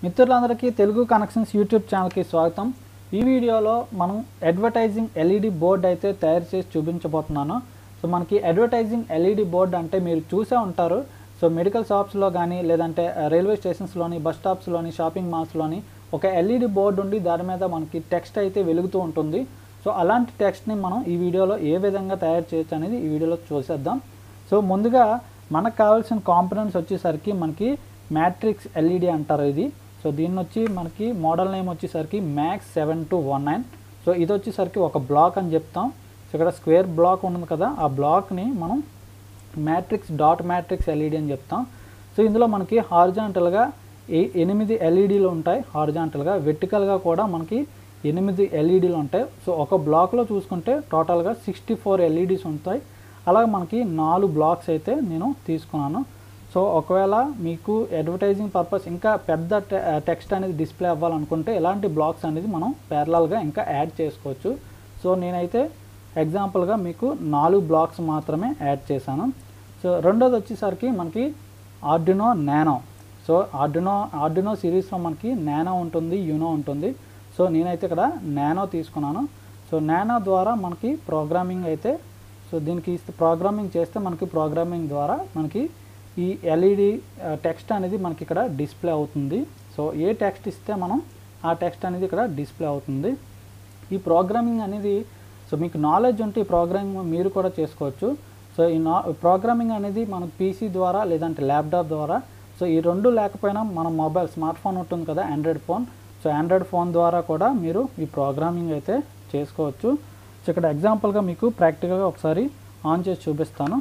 మిత్రులందరికీ Telugu connections YouTube ఛానల్కి స్వాగతం ఈ వీడియోలో మనం అడ్వర్టైజింగ్ ఎల్ఈడి బోర్డ్ అయితే తయారు చేసి చూపించబోతున్నాను సో మనకి అడ్వర్టైజింగ్ ఎల్ఈడి బోర్డ్ అంటే మీరు చూసే ఉంటారు సో మెడికల్ షాప్స్లో కానీ లేదంటే రైల్వే స్టేషన్స్లోని బస్ స్టాప్స్లోని షాపింగ్ మాల్స్లోని ఒక ఎల్ఈడి బోర్డు ఉండి దాని మీద మనకి టెక్స్ట్ అయితే వెలుగుతూ ఉంటుంది సో అలాంటి టెక్స్ట్ని మనం ఈ వీడియోలో ఏ విధంగా తయారు చేయొచ్చు అనేది ఈ వీడియోలో చూసేద్దాం సో ముందుగా మనకు కావాల్సిన కాంపనెంట్స్ వచ్చేసరికి మనకి మ్యాట్రిక్స్ ఎల్ఈడి అంటారు ఇది సో దీన్ని వచ్చి మనకి మోడల్ నేమ్ వచ్చేసరికి max seven two one nine so ఇది వచ్చేసరికి ఒక బ్లాక్ అని చెప్తాం సో ఇక్కడ స్క్వేర్ బ్లాక్ ఉంది కదా ఆ బ్లాక్ని మనం మ్యాట్రిక్స్ డాట్ మ్యాట్రిక్స్ ఎల్ఈడి అని చెప్తాం సో ఇందులో మనకి హారిజాంటల్గా ఏ ఎనిమిది ఎల్ఈడీలు ఉంటాయి హారిజాంటల్గా వెర్టికల్గా కూడా మనకి ఎనిమిది ఎల్ఈడీలు ఉంటాయి సో ఒక బ్లాక్లో చూసుకుంటే టోటల్గా సిక్స్టీ ఫోర్ ఎల్ఈడీస్ ఉంటాయి అలాగే మనకి నాలుగు బ్లాక్స్ అయితే నేను తీసుకున్నాను సో ఒకవేళ మీకు అడ్వర్టైజింగ్ పర్పస్ ఇంకా పెద్ద టెక్స్ట్ అనేది డిస్ప్లే అవ్వాలనుకుంటే ఇలాంటి బ్లాక్స్ అనేది మనం ప్యారలాల్గా ఇంకా యాడ్ చేసుకోవచ్చు సో నేనైతే ఎగ్జాంపుల్గా మీకు నాలుగు బ్లాక్స్ మాత్రమే యాడ్ చేశాను సో రెండోది వచ్చేసరికి మనకి Arduino nano so Arduino Arduino సిరీస్లో మనకి నానో ఉంటుంది యూనో ఉంటుంది సో నేనైతే ఇక్కడ నానో తీసుకున్నాను సో నానో ద్వారా మనకి ప్రోగ్రామింగ్ అయితే సో దీనికి ప్రోగ్రామింగ్ చేస్తే మనకి ప్రోగ్రామింగ్ ద్వారా మనకి ఈ ఎల్ఈడి టెక్స్ట్ అనేది మనకి ఇక్కడ డిస్ప్లే అవుతుంది సో ఏ టెక్స్ట్ ఇస్తే మనం ఆ టెక్స్ట్ అనేది ఇక్కడ డిస్ప్లే అవుతుంది ఈ ప్రోగ్రామింగ్ అనేది సో మీకు నాలెడ్జ్ ఉంటే ఈ ప్రోగ్రామింగ్ మీరు కూడా చేసుకోవచ్చు సో ఈ నా ప్రోగ్రామింగ్ అనేది మన పీసీ ద్వారా లేదంటే ల్యాప్టాప్ ద్వారా సో ఈ రెండు లేకపోయినా మన మొబైల్ స్మార్ట్ ఫోన్ ఉంటుంది కదా Android phone so Android phone ద్వారా కూడా మీరు ఈ ప్రోగ్రామింగ్ అయితే చేసుకోవచ్చు సో ఇక్కడ ఎగ్జాంపుల్గా మీకు ప్రాక్టికల్గా ఒకసారి ఆన్ చేసి చూపిస్తాను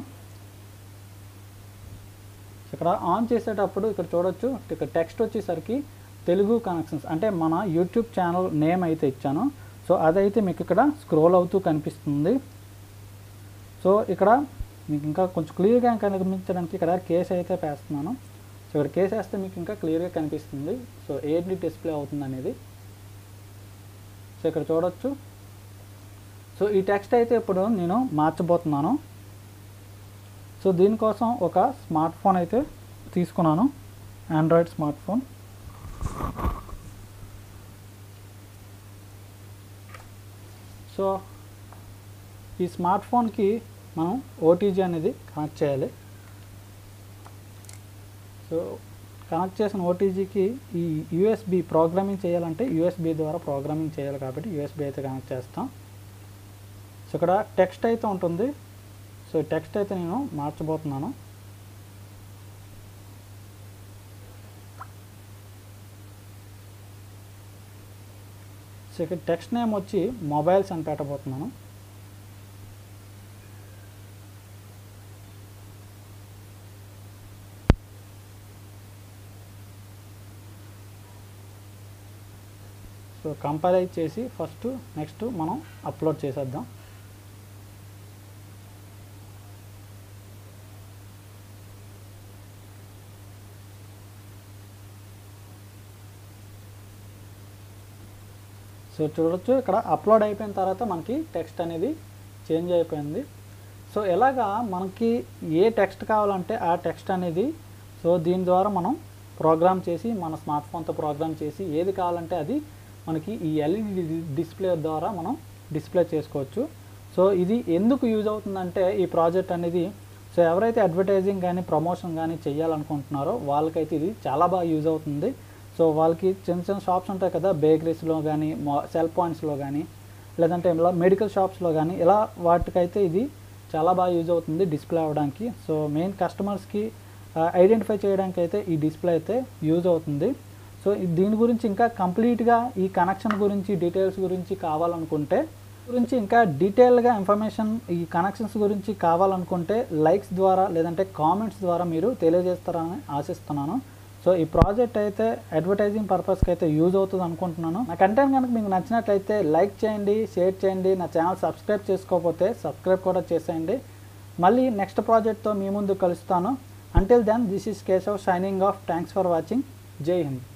ఇక్కడ ఆన్ చేసేటప్పుడు ఇక్కడ చూడొచ్చు ఇక్కడ టెక్స్ట్ వచ్చేసరికి తెలుగు కనెక్షన్స్ అంటే మన యూట్యూబ్ ఛానల్ నేమ్ అయితే ఇచ్చాను సో అదైతే మీకు ఇక్కడ స్క్రోల్ అవుతూ కనిపిస్తుంది సో ఇక్కడ మీకు ఇంకా కొంచెం క్లియర్గా కనిపించడానికి ఇక్కడ కేస్ అయితే వేస్తున్నాను సో ఇక్కడ కేస్ వేస్తే మీకు ఇంకా క్లియర్గా కనిపిస్తుంది సో ఏంటి డిస్ప్లే అవుతుంది అనేది సో ఇక్కడ చూడొచ్చు సో ఈ టెక్స్ట్ అయితే ఇప్పుడు నేను మార్చబోతున్నాను సో దీనికోసం ఒక స్మార్ట్ ఫోన్ అయితే తీసుకున్నాను ఆండ్రాయిడ్ స్మార్ట్ ఫోన్ సో ఈ స్మార్ట్ ఫోన్కి మనం ఓటీజీ అనేది కనెక్ట్ చేయాలి సో కనెక్ట్ చేసిన ఓటీజీకి ఈ యూఎస్బి ప్రోగ్రామింగ్ చేయాలంటే యూఎస్బి ద్వారా ప్రోగ్రామింగ్ చేయాలి కాబట్టి యూఎస్బి అయితే కనెక్ట్ చేస్తాం సో ఇక్కడ టెక్స్ట్ అయితే ఉంటుంది సో టెక్స్ట్ అయితే నేను మార్చబోతున్నాను సో ఇక్కడ టెక్స్ట్ నేమ్ వచ్చి మొబైల్స్ అని పెట్టబోతున్నాను సో కంపైల్ చేసి ఫస్ట్ నెక్స్ట్ మనం అప్లోడ్ చేసేద్దాం సో చూడొచ్చు ఇక్కడ అప్లోడ్ అయిపోయిన తర్వాత మనకి టెక్స్ట్ అనేది చేంజ్ అయిపోయింది సో ఎలాగా మనకి ఏ టెక్స్ట్ కావాలంటే ఆ టెక్స్ట్ అనేది సో దీని ద్వారా మనం ప్రోగ్రామ్ చేసి మన స్మార్ట్ ఫోన్తో ప్రోగ్రామ్ చేసి ఏది కావాలంటే అది మనకి ఈ ఎల్ఈడి డిస్ప్లే ద్వారా మనం డిస్ప్లే చేసుకోవచ్చు సో ఇది ఎందుకు యూజ్ అవుతుందంటే ఈ ప్రాజెక్ట్ అనేది సో ఎవరైతే అడ్వర్టైజింగ్ కానీ ప్రమోషన్ కానీ చేయాలనుకుంటున్నారో వాళ్ళకైతే ఇది చాలా బాగా యూజ్ అవుతుంది సో వాళ్ళకి చిన్న చిన్న షాప్స్ ఉంటాయి కదా బేకరీస్లో కానీ సెల్ పాయింట్స్లో కానీ లేదంటే ఇలా మెడికల్ షాప్స్లో కానీ ఇలా వాటికైతే ఇది చాలా బాగా యూజ్ అవుతుంది డిస్ప్లే అవ్వడానికి సో మెయిన్ కస్టమర్స్కి ఐడెంటిఫై చేయడానికి అయితే ఈ డిస్ప్లే అయితే యూజ్ అవుతుంది సో దీని గురించి ఇంకా కంప్లీట్గా ఈ కనెక్షన్ గురించి డీటెయిల్స్ గురించి కావాలనుకుంటే గురించి ఇంకా డీటెయిల్గా ఇన్ఫర్మేషన్ ఈ కనెక్షన్స్ గురించి కావాలనుకుంటే లైక్స్ ద్వారా లేదంటే కామెంట్స్ ద్వారా మీరు తెలియజేస్తారని ఆశిస్తున్నాను సో ఈ ప్రాజెక్ట్ అయితే అడ్వర్టైజింగ్ పర్పస్కి అయితే యూజ్ అవుతుంది అనుకుంటున్నాను నా కంటెంట్ కనుక మీకు నచ్చినట్లయితే లైక్ చేయండి షేర్ చేయండి నా ఛానల్ సబ్స్క్రైబ్ చేసుకోకపోతే సబ్స్క్రైబ్ కూడా చేసేయండి మళ్ళీ నెక్స్ట్ ప్రాజెక్ట్తో మీ ముందు కలుస్తాను until then this is Keshav signing off thanks for watching Jai Hind